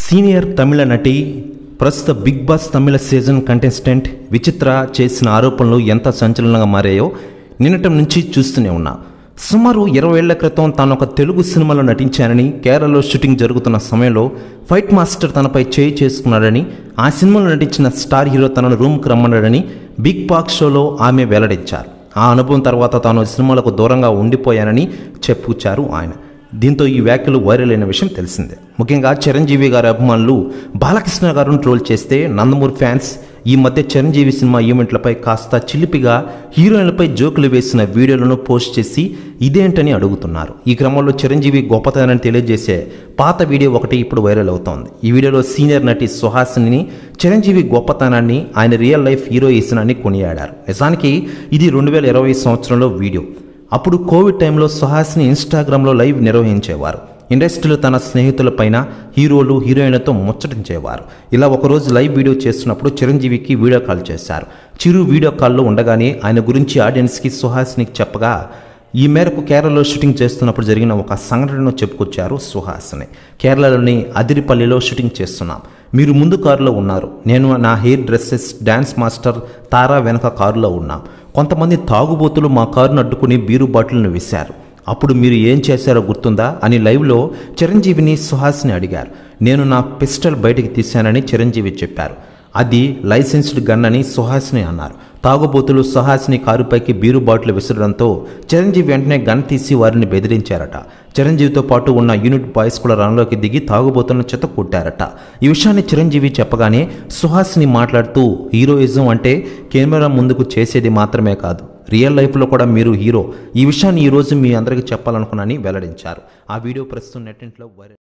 senior Tamil నటి ప్రస్తుత Bigg Boss Tamil season contestant Vichitra చేసిన ఆరోపణలు ఎంత సంచలనంగా మారాయో నిన్నటి నుంచి చూస్తూనే ఉన్నా సుమారు ఇరవై ఏళ్ల క్రితం తాను ఒక తెలుగు సినిమాలో నటించానని కేరళలో షూటింగ్ జరుగుతున్న సమయంలో ఫైట్ మాస్టర్ తనపై చేయి చేసుకున్నాడని ఆ సినిమాలో నటించిన స్టార్ హీరో తనను రూమ్కి రమ్మన్నాడని బిగ్ బాక్ షోలో ఆమె వెల్లడించారు ఆ అనుభవం తర్వాత తాను సినిమాలకు దూరంగా ఉండిపోయానని చెప్పుచ్చారు ఆయన దీంతో ఈ వ్యాఖ్యలు వైరల్ అయిన విషయం తెలిసిందే ముఖ్యంగా చిరంజీవి గారి అభిమానులు బాలకృష్ణ గారిని ట్రోల్ చేస్తే నందమూరి ఫ్యాన్స్ ఈ మధ్య చిరంజీవి సినిమా ఈవెంట్లపై కాస్త చిలిపిగా హీరోయిన్లపై జోకులు వేసిన వీడియోలను పోస్ట్ చేసి ఇదేంటని అడుగుతున్నారు ఈ క్రమంలో చిరంజీవి గొప్పతనాన్ని తెలియజేసే పాత వీడియో ఒకటి ఇప్పుడు వైరల్ అవుతోంది ఈ వీడియోలో సీనియర్ నటి సుహాసిని చిరంజీవి గొప్పతనాన్ని ఆయన రియల్ లైఫ్ హీరోయిజన్ అని కొనియాడారు నిజానికి ఇది రెండు వేల ఇరవై సంవత్సరంలో వీడియో అప్పుడు కోవిడ్ టైంలో సుహాస్ని ఇన్స్టాగ్రామ్లో లైవ్ నిర్వహించేవారు ఇండస్ట్రీలో తన స్నేహితులపైన హీరోలు హీరోయిన్లతో ముచ్చటించేవారు ఇలా ఒకరోజు లైవ్ వీడియో చేస్తున్నప్పుడు చిరంజీవికి వీడియో కాల్ చేశారు చిరు వీడియో కాల్లో ఉండగానే ఆయన గురించి ఆడియన్స్కి సుహాస్నికి చెప్పగా ఈ మేరకు కేరళలో షూటింగ్ చేస్తున్నప్పుడు జరిగిన ఒక సంఘటనను చెప్పుకొచ్చారు సుహాస్ని కేరళలోని అదిరిపల్లిలో షూటింగ్ చేస్తున్నాం మీరు ముందు కారులో ఉన్నారు నేను నా hair dresses dance master Tara వెనక కారులో ఉన్నాం కొంతమంది తాగుబోతులు మా కారును అడ్డుకుని బీరు బాటిల్ను విశారు అప్పుడు మీరు ఏం చేశారో గుర్తుందా అని లైవ్లో చిరంజీవిని సుహాస్ని అడిగారు నేను నా పిస్టల్ బయటికి తీశానని చిరంజీవి చెప్పారు అది లైసెన్స్డ్ గన్ అని సుహాస్ని అన్నారు తాగుబోతులు సుహాస్ని కారుపైకి బీరు బాటిల్ విసరడంతో చిరంజీవి వెంటనే గన్ తీసి వారిని బెదిరించారట చిరంజీవితో పాటు ఉన్న యూనిట్ బాయ్స్ కూడా రంగంలోకి దిగి తాగుబోతులను చెత్త కొట్టారట ఈ విషయాన్ని చిరంజీవి చెప్పగానే సుహాస్ని మాట్లాడుతూ హీరోయిజం అంటే కెమెరా ముందుకు చేసేది మాత్రమే కాదు రియల్ లైఫ్లో కూడా మీరు హీరో ఈ విషయాన్ని ఈరోజు మీ అందరికీ చెప్పాలనుకున్నానని వెల్లడించారు ఆ వీడియో ప్రస్తుతం నెట్టింట్లో వైరల్